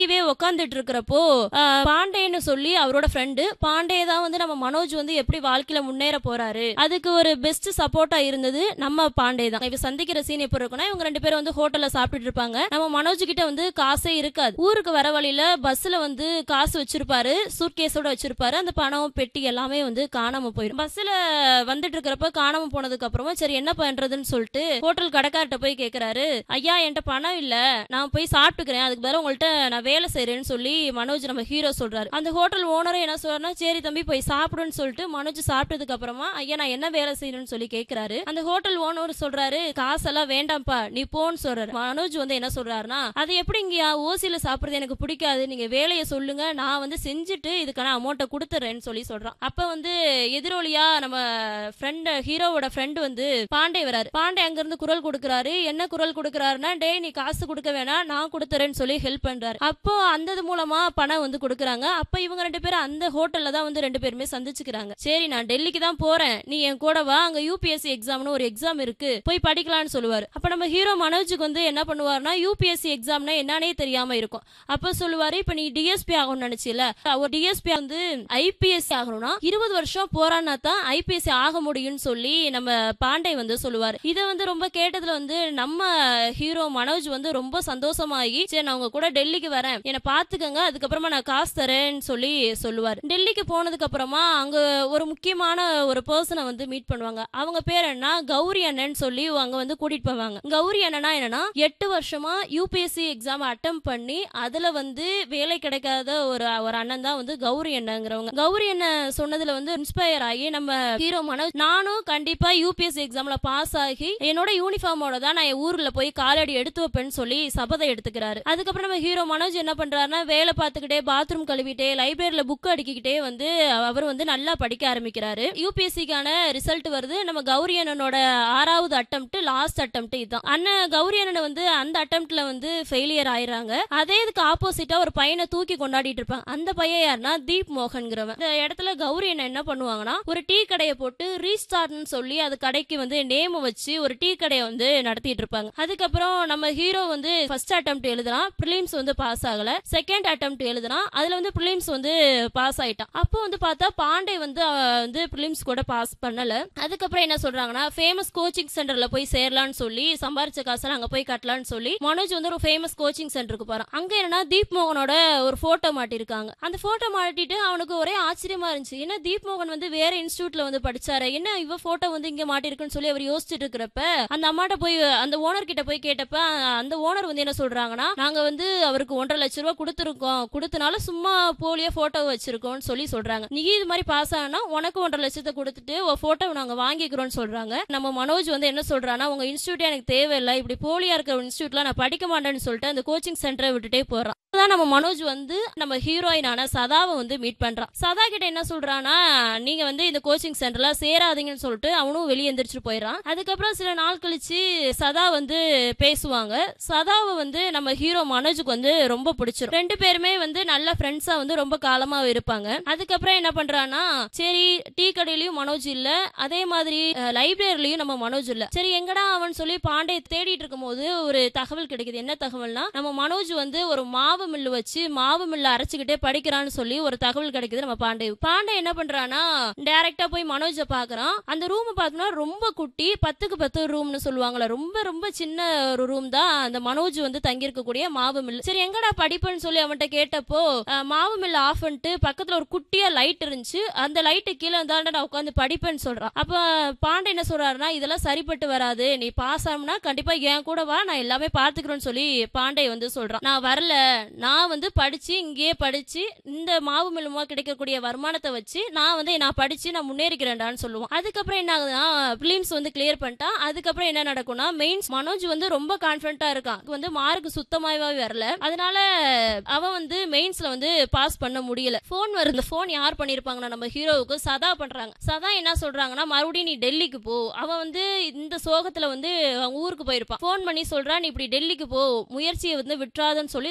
இவே உட்காந்துட்டு இருக்கிறப்போ பாண்டேன்னு சொல்லி அவரோட ஃப்ரெண்டு பாண்டே தான் வந்து நம்ம மனோஜ் வந்து எப்படி வாழ்க்கையில முன்னேற போறாரு அதுக்கு ஒரு பெஸ்ட் சப்போர்ட்டா இருந்தது நம்ம பாண்டே தான் இவ சந்திக்கிற சீன் எப்படி இருக்கும்னா இவங்க ரெண்டு பேரும் வந்து ஹோட்டல்ல சாப்பிட்டுட்டு இருப்பாங்க நம்ம மனோஜ் கிட்ட வந்து காசே இருக்காது ஊருக்கு வர வழியில பஸ்ல வந்து காசு வச்சிருப்பாரு சூட்கேஸோட வச்சிருப்பாரு அந்த பணம் பெட்டி எல்லாமே வந்து காணாம போயிடும் பஸ்ல வந்துட்டு இருக்கிறப்ப காணாம போனதுக்கு அப்புறமா சரி என்ன பண்றதுன்னு சொல்லிட்டு ஹோட்டல் கடைக்கார்ட்ட போய் கேக்குறாரு ஐயா என்கிட்ட பணம் இல்ல நான் போய் சாப்பிட்டுக்கிறேன் அதுக்கு பதிலா உங்கள்ட்ட நான் வேலை செய்யறேன்னு சொல்லி மனோஜ் நம்ம ஹீரோ சொல்றாரு அந்த ஹோட்டல் ஓனரும் என்ன சொல்றாருன்னா சரி தம்பி போய் சாப்பிடுன்னு சொல்லிட்டு மனோஜ் சாப்பிட்டதுக்கு அப்புறமா ஐயா நான் என்ன வேலை செய்யணும்னு சொல்லி கேக்குறாரு அந்த ஹோட்டல் ஓனர் சொல்றாரு காசெல்லாம் வேண்டாம்ப்பா நீ போன்னு சொல்றாரு மனோஜ் வந்து என்ன சொல்றாருன்னா அது எப்படிங்கயா ஓசியில சாப்பிடுறது எனக்கு பிடிக்காது நீங்க வேலையை சொல்லுங்க நான் வந்து செஞ்சுட்டு இதுக்கான அமௌண்ட்டை கொடுத்துறேன்னு சொல்லி சொல்றான் அப்ப வந்து எதிரொலியா நம்ம ஃப்ரெண்ட் ஹீரோவோட ஃப்ரெண்ட் வந்து பாண்டே வராரு பாண்டே அங்க இருந்து குரல் கொடுக்கறாரு என்ன குரல் கொடுக்கறாருன்னா டேய் நீ காசு கொடுக்க வேணாம் நான் கொடுத்துறேன்னு சொல்லி ஹெல்ப் பண்றாரு அப்போ அந்த இது மூலமா பணம் வந்து கொடுக்கறாங்க அப்ப இவங்க ரெண்டு பேரும் அந்த ஹோட்டல்ல தான் வந்து ரெண்டு பேருமே சந்திச்சுக்கிறாங்க சரி நான் டெல்லிக்கு தான் போறேன் நீ என் கூட வா அங்க யூபிஎஸ்சி எக்ஸாம்னு ஒரு எக்ஸாம் இருக்கு போய் படிக்கலாம்னு சொல்லுவாரு அப்ப நம்ம ஹீரோ மனோஜுக்கு வந்து என்ன பண்ணுவாருன்னா யூபிஎஸ்சி எக்ஸாம்னா என்னன்னே தெரியாம இருக்கும் அப்ப சொல்லுவாரு இப்ப நீ டிஎஸ்பி ஆகணும்னு நினைச்சில ஒரு டிஎஸ்பி வந்து ஐபிஎஸ்சி ஆகணும்னா இருபது வருஷம் போறான்னா தான் ஐபிஎஸ்சி ஆக முடியும்னு சொல்லி நம்ம பாண்டே வந்து சொல்லுவாரு இதை வந்து ரொம்ப கேட்டதுல வந்து நம்ம ஹீரோ மனோஜ் வந்து ரொம்ப சந்தோஷமாகி சரி நான் உங்க கூட டெல்லிக்கு வரேன் என்னை பாத்துக்கங்க அதுக்கப்புறமா நான் காசு தரேன்னு சொல்லி சொல்லுவாரு டெல்லிக்கு போனதுக்கு அப்புறமா அங்க ஒரு முக்கியமான ஒரு பர்சனை வந்து மீட் பண்ணுவாங்க அவங்க பேர் என்ன கௌரி அண்ணன் சொல்லி அங்க வந்து கூட்டிட்டு போவாங்க கௌரி அண்ணனா என்னன்னா எட்டு வருஷமா யூபிஎஸ்சி எக்ஸாம் அட்டம் பண்ணி அதுல வந்து வேலை கிடைக்காத ஒரு ஒரு அண்ணன் தான் வந்து கௌரி அண்ணங்கிறவங்க கௌரி அண்ணன் சொன்னதுல வந்து இன்ஸ்பயர் ஆகி நம்ம ஹீரோ மனோஜ் நானும் கண்டிப்பா யூபிஎஸ்சி எக்ஸாம்ல பாஸ் ஆகி என்னோட யூனிஃபார்மோட தான் நான் என் ஊர்ல போய் காலடி எடுத்து வைப்பேன்னு சொல்லி சபதம் எடுத்துக்கிறாரு அதுக்கப்புறம் நம்ம ஹீரோ மனோஜ் என்ன பண்றாருன்னா வேலை பார்த்துக்கிட்டே பாத்ரூம் கழுவிட்டே லைப்ரரியில புக் அடிக்கிட்டே வந்து அவர் வந்து நல்லா படிக்க ஆரம்பிக்கிறாரு யூபிஎஸ்சிக்கான ரிசல்ட் வருது நம்ம கௌரி அண்ணனோட ஆறாவது அட்டம்ப்ட் லாஸ்ட் அட்டம்ப்ட் இதுதான் அண்ணன் கௌரி அண்ணன் வந்து அந்த அட்டம்ப்ட்ல வந்து ஃபெயிலியர் ஆயிடுறாங்க அதே இதுக்கு ஆப்போசிட்டா ஒரு பையனை தூக்கி கொண்டாடிட்டு இருப்பாங்க அந்த பையன் யாருன்னா தீப் மோகன்கிறவன் இந்த இடத்துல கௌரி அண்ணன் என்ன பண்ணுவாங்கன்னா ஒரு டீ கடையை போட்டு ரீஸ்டார்ட்னு சொல்லி அது கடைக்கு வந்து நேம் வச்சு ஒரு டீ கடையை வந்து நடத்திட்டு இருப்பாங்க அதுக்கப்புறம் நம்ம ஹீரோ வந்து ஃபர்ஸ்ட் அட்டம்ப்ட் எழுதுறான் பிலிம்ஸ் வந்து பாஸ் ஆகல செகண்ட் அட்டம்ப்ட் எழுதுறான் அதுல வந்து பிலிம்ஸ் வந்து பாஸ் ஆயிட்டான் அப்போ வந்து பார்த்தா பாண்டே வந்து அவன் வந்து பிலிம்ஸ் கூட பாஸ் பண்ணல அதுக்கப்புறம் என்ன சொல்றாங்கன்னா ஃபேமஸ் கோச்சிங் சென்டர்ல போய் சேரலாம்னு சொல்லி சம்பாரிச்ச காசை அங்க போய் கட்டலாம்னு சொல்லி மனோஜ் வந்து ஒரு ஃபேமஸ் கோச்சிங் சென்டருக்கு போறான் அங்க என்னன்னா தீப் மோகனோட ஒரு போட்டோ மாட்டிருக்காங்க அந்த போட்டோ மாட்டிட்டு அவனுக்கு ஒரே ஆச்சரியமா இருந்துச்சு என்ன தீப் மோகன் வந்து வேற இன்ஸ்டியூட்ல வந்து படிச்சாரு என்ன இவ போட்டோ வந்து இங்க மாட்டிருக்குன்னு சொல்லி அவர் யோசிச்சுட்டு இருக்கிறப்ப அந்த அம்மாட்ட போய் அந்த ஓனர் கிட்ட போய் கேட்டப்ப அந்த ஓனர் வந்து என்ன சொல்றாங்கன்னா நாங்க வந்து அவருக்கு ஒன்றரை லட்ச ரூபாய் கொடுத்துருக்கோம் கொடுத்தனால சும்மா போலியா போட்டோ வச்சிருக்கோம்னு சொல்லி சொல்றாங்க நீ இது மாதிரி பாஸ் ஆனா உனக்கு ஒன்றரை லட்சத்தை கொடுத்துட்டு உன் போட்டோ நாங்க வாங்கிக்கிறோம்னு சொல்றாங்க நம்ம மனோஜ் வந்து என்ன சொல்றான்னா உங்க இன்ஸ்டியூட் எனக்கு தேவையில்லை இப்படி போலியா இருக்கிற இன்ஸ்டியூட்ல நான் படிக்க மாட்டேன்னு சொல்லிட்டு அந்த கோச்சிங் சென்டரை விட்டுட்டே போறான் அப்பதான் நம்ம மனோஜ் வந்து நம்ம ஹீரோயினான சதாவை வந்து மீட் பண்றான் சதா கிட்ட என்ன சொல்றான்னா நீங்க வந்து இந்த கோச்சிங் சென்டர்ல சேராதீங்கன்னு சொல்லிட்டு அவனும் வெளியே எந்திரிச்சு போயிடறான் அதுக்கப்புறம் சில நாள் கழிச்சு சதா வந்து பேசுவாங்க சதாவை வந்து நம்ம ஹீரோ மனோஜுக்கு வந்து ரொம்ப பிடிச்சிரும் ரெண்டு பேருமே வந்து நல்ல ஃப்ரெண்ட்ஸா வந்து ரொம்ப காலமா இருப்பாங்க அதுக்கப்புறம் என்ன பண்றான்னா சரி டீ கடையிலயும் மனோஜ் இல்ல அதே மாதிரி லைப்ரரியிலயும் நம்ம மனோஜ் இல்ல சரி எங்கடா அவன் சொல்லி பாண்டே தேடிட்டு இருக்கும் போது ஒரு தகவல் கிடைக்குது என்ன தகவல்னா நம்ம மனோஜ் வந்து ஒரு மாவு மில்லு வச்சு மாவு மில்லு அரைச்சுக்கிட்டே படிக்கிறான்னு சொல்லி ஒரு தகவல் கிடைக்குது நம்ம பாண்டே பாண்டே என்ன பண்றானா டைரக்டா போய் மனோஜ பாக்குறான் அந்த ரூம் பார்த்தோம்னா ரொம்ப குட்டி பத்துக்கு பத்து ரூம்னு சொல்லுவாங்கல்ல ரொம்ப ரொம்ப சின்ன ஒரு ரூம் தான் அந்த மனோஜ் வந்து தங்கி இருக்கக்கூடிய மாவு மில் சரி எங்கடா படிப்புன்னு சொல்லி அவன்கிட்ட கேட்டப்போ அஹ், மாவு மில் ஆஃப் பண்ணிட்டு பக்கத்துல ஒரு குட்டியா லைட் இருந்துச்சு அந்த லைட்டு கீழே இருந்தாண்ட நான் உட்காந்து படிப்பேன்னு சொல்றான் அப்ப பாண்டே என்ன சொல்றாருன்னா இதெல்லாம் சரிப்பட்டு வராது நீ பாஸ் ஆகும்னா கண்டிப்பா என் கூட வா நான் எல்லாமே பாத்துக்கிறேன்னு சொல்லி பாண்டே வந்து சொல்றான் நான் வரல நான் வந்து படிச்சு இங்கேயே படிச்சு இந்த மாவு மில் மூலமா கிடைக்கக்கூடிய வருமானத்தை வச்சு நான் வந்து நான் படிச்சு நான் முன்னேறிக்கிறேன்டான்னு சொல்லுவான் அதுக்கப்புறம் என்ன ஆகுதுன்னா பிலிம்ஸ் வந்து கிளியர் பண்ணிட்டான் அதுக்கப்புறம் என்ன நடக்கும்னா மெயின்ஸ் மனோஜ் வந்து ரொம்ப கான்பிடண்டா இருக்கான் வந்து மார்க் சுத்தமாவே வரல அதனால அவன் வந்து மெயின்ஸ்ல வந்து பாஸ் பண்ண முடியல போன் வருது இந்த போன் யார் பண்ணிருப்பாங்கன்னா நம்ம ஹீரோவுக்கு சதா பண்றாங்க சதா என்ன சொல்றாங்கன்னா மறுபடியும் நீ டெல்லிக்கு போ அவன் வந்து இந்த சோகத்துல வந்து அவன் ஊருக்கு போயிருப்பான் போன் பண்ணி சொல்றான் நீ இப்படி டெல்லிக்கு போ முயற்சியை வந்து விட்டுறாதன்னு சொல்லி மாரல்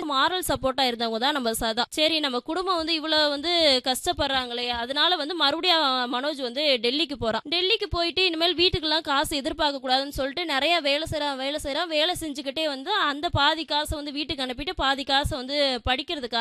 சப்போர்ட்டா இருந்தவங்க தான் நம்ம சதா சரி நம்ம குடும்பம் வந்து இவ்வளவு வந்து கஷ்டப்படுறாங்களே அதனால வந்து மறுபடியும் அவன் மனோஜ் வந்து டெல்லிக்கு போறான் டெல்லிக்கு போயிட்டு இனிமேல் வீட்டுக்கெல்லாம் காசு எதிர்பார்க்க கூடாதுன்னு சொல்லிட்டு நிறைய வேலை செய்யறான் வேலை செய்யறான் வேலை செஞ்சுக்கிட்டே வந்து அந்த பாதி காசை வந்து வீட்டுக்கு அனுப்பிட்டு பாதி காசை வந்து படிக்கிறதுக்காக